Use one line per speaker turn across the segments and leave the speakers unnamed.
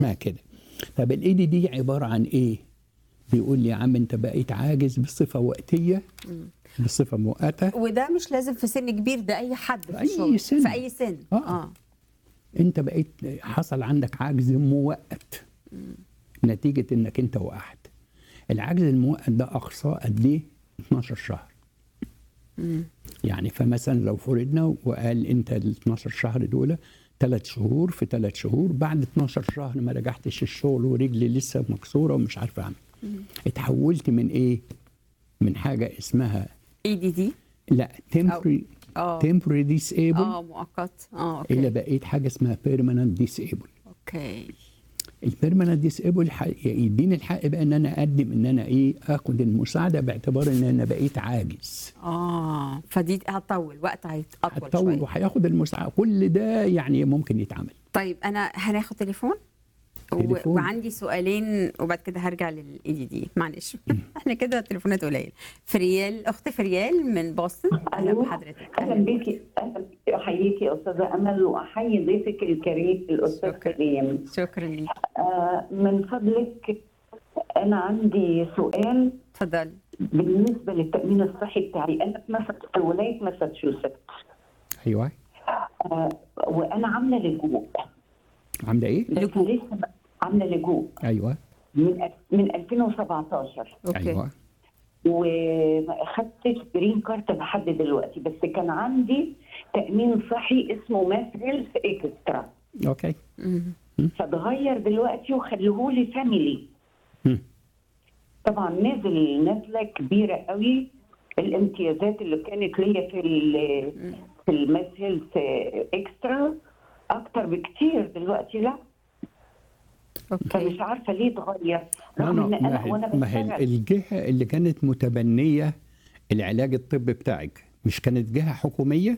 اسمها كده طب الاي دي دي عباره عن ايه بيقول لي يا عم انت بقيت عاجز بصفه وقتيه بصفه مؤقته
وده مش لازم في سن كبير ده اي حد في
أي
الشغل.
سن.
في اي سن
آه.
اه
انت بقيت حصل عندك عجز مؤقت نتيجه انك انت وقعت العجز المؤقت ده اقصاه قد ايه 12 شهر يعني فمثلا لو فرضنا وقال انت ال 12 شهر دول ثلاث شهور في ثلاث شهور بعد 12 شهر ما رجعتش الشغل ورجلي لسه مكسوره ومش عارف اعمل اتحولت من ايه؟ من حاجه اسمها
اي دي دي
لا temporary
اه
temporary disable
اه مؤقت اه اوكي
الى بقيت حاجه اسمها permanent disable
اوكي
البيرمننت ديسيبل يديني الحق بقى ان انا اقدم ان انا ايه اخد المساعده باعتبار ان انا بقيت عاجز
اه فدي هتطول وقت هيت- اطول
هتطول
شويه
وهياخد المساعده كل ده يعني ممكن يتعمل
طيب انا هناخد تليفون و...
تليفون.
وعندي سؤالين وبعد كده هرجع للاي دي دي معلش احنا كده تليفونات قليل فريال اخت فريال من بوسطن اهلا
ألو.
بحضرتك
اهلا بيكي اهلا بيكي احييكي يا استاذه امل واحيي ضيفك الكريم الاستاذ
شكرا.
كريم
شكرا ليك
آه من فضلك انا عندي سؤال
اتفضلي
بالنسبه للتامين الصحي بتاعي انا في مس- في ولايه ماساتشوستس
ايوه
آه وانا عامله لجوء
عامله ايه؟
بس
لجوء.
لسه ب- عامله لجوء
ايوه
من أل- من 2017
اوكي
ايوه
وما اخدتش جرين كارت لحد دلوقتي بس كان عندي تامين صحي اسمه ماس هيلث اكسترا
اوكي
مم.
فاتغير دلوقتي وخلوهولي فاميلي
مم.
طبعا نازل نازله كبيره قوي الامتيازات اللي كانت ليا في ال في الماس هيلث اكسترا اكتر بكتير دلوقتي لا
اوكي
فمش عارفه ليه اتغير
ما
رغم ان
أنا- ما
انا
هي-
وانا
ما هي
بشتغل
الجهه اللي كانت متبنيه العلاج الطبي بتاعك مش كانت جهه حكوميه؟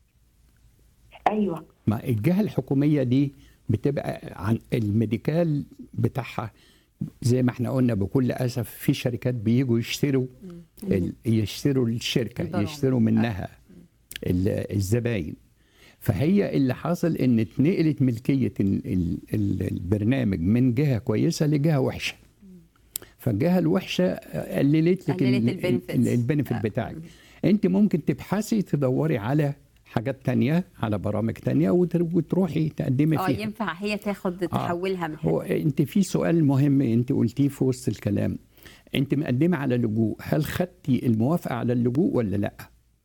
ايوه
ما الجهه الحكوميه دي بتبقى عن الميديكال بتاعها زي ما احنا قلنا بكل اسف في شركات بيجوا يشتروا ال- يشتروا الشركه
الضرائب.
يشتروا منها ال- الزباين فهي اللي حاصل ان اتنقلت ملكيه ال- ال- ال- البرنامج من جهه كويسه لجهه وحشه فالجهه الوحشه قللت لك
قللت
ال-
البنفيتس.
ال- البنفيت بتاعك انت ممكن تبحثي تدوري على حاجات تانية على برامج تانية وتر- وتروحي تقدمي
اه
فيها
ينفع هي تاخد
آه.
تحولها من
هو
حته
انت في سؤال مهم انت قلتيه في وسط الكلام انت مقدمه على لجوء هل خدتي الموافقه على اللجوء ولا لا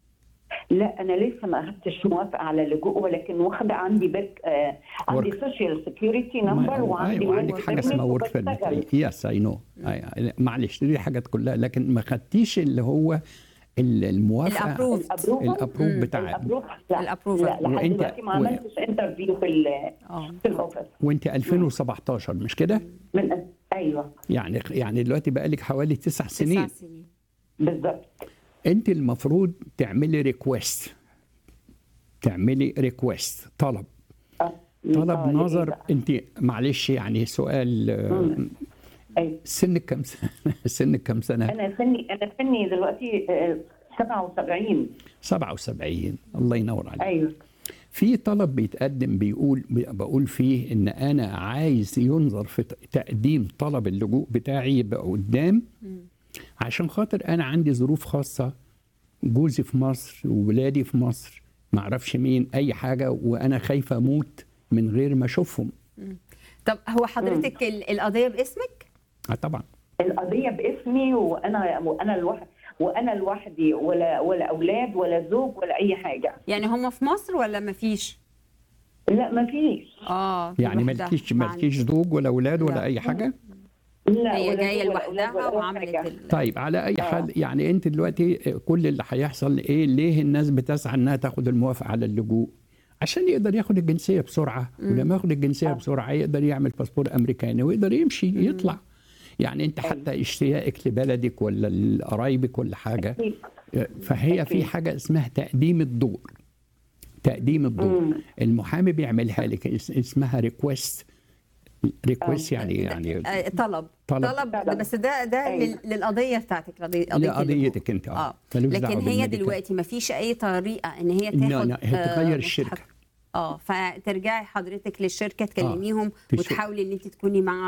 لا انا لسه ما اخدتش موافقه على اللجوء ولكن واخده عندي بك آه عندي
Work.
سوشيال سكيورتي
ما-
نمبر وعندي
ايوه عندك
work
حاجه
permit
اسمها ورك
وبشتغل.
يس اي نو معلش دي حاجات كلها لكن ما خدتيش اللي هو ال- الموافقه
الابروف
الابروفال
الابروف بتاع
الابروف لا
الأبروفال.
لا لحد
وإنت-
دلوقتي ما
و-
عملتش انترفيو في ال
اه
في الاوفيس
وانت 2017 مش كده
من ايوه
يعني يعني دلوقتي بقى لك حوالي تسع
تسع
سنين
سنين
بالظبط
انت المفروض تعملي ريكويست تعملي ريكويست طلب
آه.
طلب
آه،
نظر
لإيه بقى؟
انت معلش يعني سؤال آه،
أيوة.
سنك كم سنه سنك كم سنه
انا سني انا سني دلوقتي آه، 77
77 الله ينور عليك
ايوه
في طلب بيتقدم بيقول بقول فيه ان انا عايز ينظر في ت- تقديم طلب اللجوء بتاعي يبقى قدام عشان خاطر انا عندي ظروف خاصه جوزي في مصر وولادي في مصر ما اعرفش مين اي حاجه وانا خايفه اموت من غير ما اشوفهم
طب هو حضرتك ال- القضيه باسمك؟
اه طبعا
القضيه باسمي وانا وانا لوحدي وانا لوحدي ولا ولا اولاد ولا زوج ولا اي حاجه
يعني هم في مصر ولا ما فيش؟
لا ما فيش
اه
يعني
لوحدها.
مالكيش
مع-
مالكيش زوج ولا اولاد ولا
لا.
اي حاجه
لا
هي
ولا
جايه
زوج ولا أولاد
لوحدها
ولا أي
وعملت
حاجة.
ال...
طيب على اي حال يعني انت دلوقتي كل اللي هيحصل ايه ليه الناس بتسعى انها تاخد الموافقه على اللجوء عشان يقدر ياخد الجنسيه بسرعه ولما ياخد الجنسيه بسرعه يقدر يعمل باسبور امريكاني ويقدر يمشي يطلع يعني انت حتى اشتياقك لبلدك ولا لقرايبك ولا حاجه
أكيد.
فهي في
أكيد.
حاجه اسمها تقديم الدور تقديم الدور
مم.
المحامي بيعملها لك اس- اسمها ريكويست ريكويست يعني يعني
آه، طلب
طلب.
طلب ده- بس ده ده
أيوة.
لل- للقضيه بتاعتك قضيه قضية
لقضيتك انت
اه
ملوش دعوة
لكن هي
بالميديكال.
دلوقتي ما فيش اي طريقه ان هي
لا
تاخد
لا هي
آه،
تغير
مستحق-
الشركه
اه فترجعي حضرتك للشركه تكلميهم
في الش-
وتحاولي ان انت تكوني مع